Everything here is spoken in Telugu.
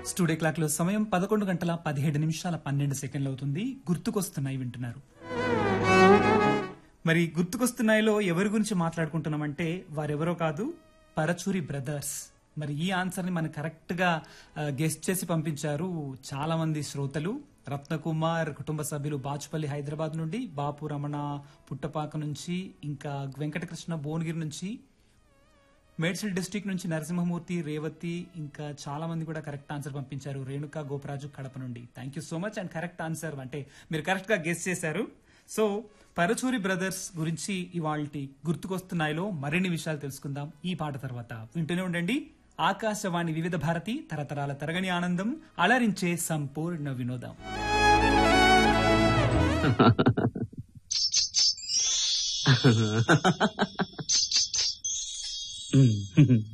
స్టూడియో క్లాక్ లో సమయం పదకొండు గంటల పదిహేడు నిమిషాల పన్నెండు సెకండ్లు అవుతుంది గుర్తుకొస్తున్నాయి వింటున్నారు మరి గుర్తుకొస్తున్నాయిలో ఎవరి గురించి మాట్లాడుకుంటున్నామంటే వారెవరో కాదు పరచూరి బ్రదర్స్ మరి ఈ ఆన్సర్ ని మనకు కరెక్ట్ గా గెస్ట్ చేసి పంపించారు చాలా మంది శ్రోతలు రత్నకుమార్ కుటుంబ సభ్యులు బాచుపల్లి హైదరాబాద్ నుండి బాపు రమణ పుట్టపాక నుంచి ఇంకా వెంకటకృష్ణ భువనగిరి నుంచి మేడ్చల్ డిస్టిక్ నుంచి నరసింహమూర్తి రేవతి ఇంకా చాలా మంది కూడా కరెక్ట్ ఆన్సర్ పంపించారు రేణుకా గోపరాజు కడప నుండి thank you so much and correct answer అంటే మీరు కరెక్ట్ గా గెస్ చేశారు సో పరచూరి బ్రదర్స్ గురించి ఇవాళ గుర్తుకొస్తున్నాయిలో మరిన్ని విషయాలు తెలుసుకుందాం ఈ పాట తర్వాత వింటూనే ఉండండి ఆకాశవాణి వివిధ భారతి తరతరాల తరగని ఆనందం అలరించే సంపూర్ణ వినోదం Mm.